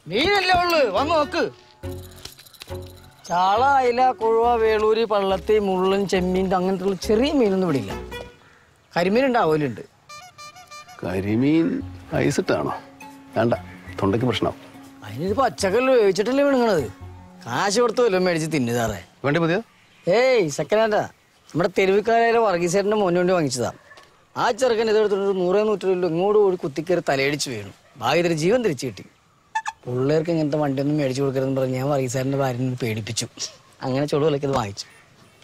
മീനല്ലേ ഉള്ളു വന്ന് നോക്ക് ചാള അയില കുഴുവ വേളൂരി പള്ളത്തി മുള്ളൻ ചെമ്മീൻ അങ്ങനത്തെ ഉള്ള ചെറിയ മീനൊന്നും ഇവിടെ ഇല്ല കരിമീൻ ഉണ്ടാവലുണ്ട് കരിമീൻ ഐസിട്ടാണോ വേണ്ട തൊണ്ടയ്ക്ക് പ്രശ്നമാവും അതിനൊരു പച്ചക്കല്ല് വേവിച്ചിട്ടല്ലേ വീണുങ്ങണത് കാശ് കൊടുത്ത് വല്ലതും മേടിച്ച് തിന്നുതാറേ വേണ്ടി പുതിയ ഏയ് സെക്കൻഡ് ഹാൻഡാ നമ്മുടെ തെരുവിക്കാരായ വർഗീസേട്ടൻ്റെ മോനെ വേണ്ടി വാങ്ങിച്ചതാ ആ ചെറുക്കൻ ഇതെടുത്തിട്ട് ഒരു നൂറേ നൂറ്റിലോ ഇങ്ങോട്ട് കൂടി കുത്തിക്കയറി തലയടിച്ച് വീണു ഭാഗ്യത്തിന് ജീവൻ തിരിച്ചു കിട്ടി പിള്ളേർക്ക് ഇങ്ങനത്തെ വണ്ടിയൊന്നും മേടിച്ചു കൊടുക്കരുതെന്ന് പറഞ്ഞ് ഞാൻ വർഗീസേട്ടൻ്റെ ഭാര്യനെ പേടിപ്പിച്ചു അങ്ങനെ ചുടു വിലക്കത് വാങ്ങിച്ചു